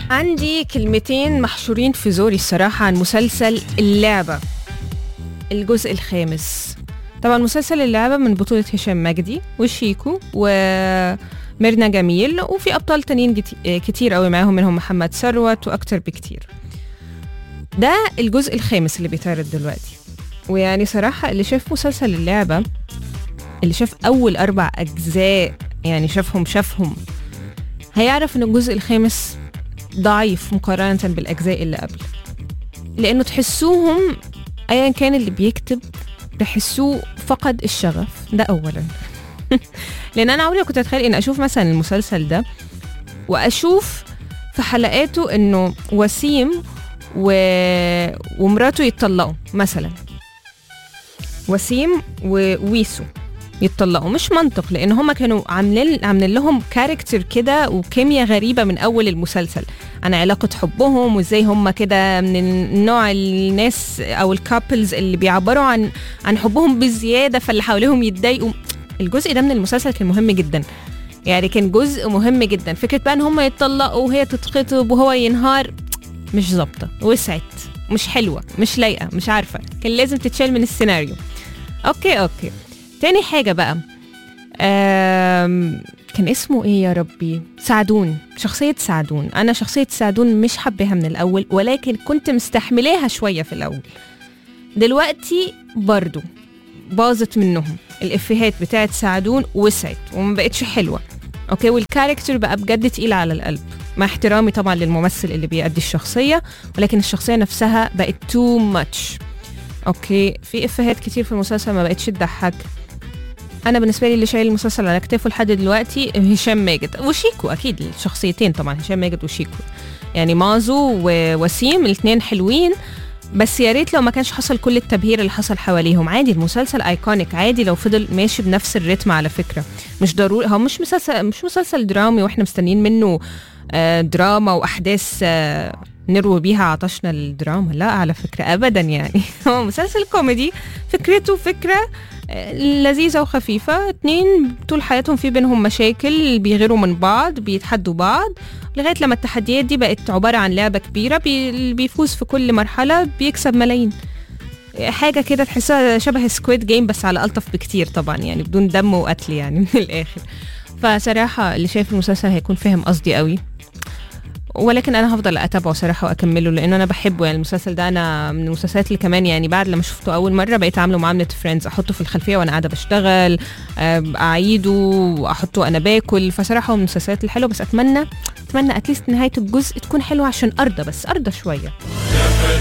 عندي كلمتين محشورين في زوري الصراحة عن مسلسل اللعبة الجزء الخامس طبعا مسلسل اللعبة من بطولة هشام مجدي وشيكو وميرنا جميل وفي أبطال تانيين جت- كتير قوي معاهم منهم محمد ثروت وأكتر بكتير ده الجزء الخامس اللي بيتعرض دلوقتي ويعني صراحة اللي شاف مسلسل اللعبة اللي شاف أول أربع أجزاء يعني شافهم شافهم هيعرف إن الجزء الخامس ضعيف مقارنة بالأجزاء اللي قبل لأنه تحسوهم أيا كان اللي بيكتب تحسوه فقد الشغف ده أولا لأن أنا عمري ما كنت أتخيل إن أشوف مثلا المسلسل ده وأشوف في حلقاته إنه وسيم و... ومراته يتطلقوا مثلا وسيم وويسو يتطلقوا مش منطق لان هما كانوا عاملين عاملين لهم كاركتر كده وكيمياء غريبه من اول المسلسل عن علاقه حبهم وازاي هما كده من النوع الناس او الكابلز اللي بيعبروا عن عن حبهم بزياده فاللي حواليهم يتضايقوا الجزء ده من المسلسل كان مهم جدا يعني كان جزء مهم جدا فكره بقى ان هما يتطلقوا وهي تتخطب وهو ينهار مش ظابطه وسعت مش حلوه مش لايقه مش عارفه كان لازم تتشال من السيناريو اوكي اوكي تاني حاجه بقى آم، كان اسمه ايه يا ربي سعدون شخصية سعدون انا شخصية سعدون مش حباها من الاول ولكن كنت مستحملاها شوية في الاول دلوقتي برضو باظت منهم الافيهات بتاعت سعدون وسعت وما بقتش حلوة اوكي والكاركتر بقى بجد تقيل على القلب مع احترامي طبعا للممثل اللي بيأدي الشخصية ولكن الشخصية نفسها بقت تو ماتش اوكي في افيهات كتير في المسلسل ما بقتش تضحك انا بالنسبه لي اللي شايل المسلسل على كتافه لحد دلوقتي هشام ماجد وشيكو اكيد الشخصيتين طبعا هشام ماجد وشيكو يعني مازو ووسيم الاثنين حلوين بس يا ريت لو ما كانش حصل كل التبهير اللي حصل حواليهم عادي المسلسل ايكونيك عادي لو فضل ماشي بنفس الريتم على فكره مش ضروري هو مش مسلسل مش مسلسل درامي واحنا مستنيين منه آه، دراما واحداث آه، نروي بيها عطشنا الدراما لا على فكره ابدا يعني هو مسلسل كوميدي فكرته فكره آه، لذيذة وخفيفة اتنين طول حياتهم في بينهم مشاكل بيغيروا من بعض بيتحدوا بعض لغاية لما التحديات دي بقت عبارة عن لعبة كبيرة بي اللي بيفوز في كل مرحلة بيكسب ملايين حاجة كده تحسها شبه سكويد جيم بس على ألطف بكتير طبعا يعني بدون دم وقتل يعني من الآخر فصراحة اللي شايف المسلسل هيكون فاهم قصدي قوي ولكن انا هفضل اتابعه صراحه واكمله لان انا بحبه يعني المسلسل ده انا من المسلسلات اللي كمان يعني بعد لما شفته اول مره بقيت عامله معامله فريندز احطه في الخلفيه وانا قاعده بشتغل آه، اعيده واحطه وانا باكل فصراحه هو من المسلسلات الحلوه بس اتمنى اتمنى اتليست نهايه الجزء تكون حلوه عشان ارضى بس ارضى شويه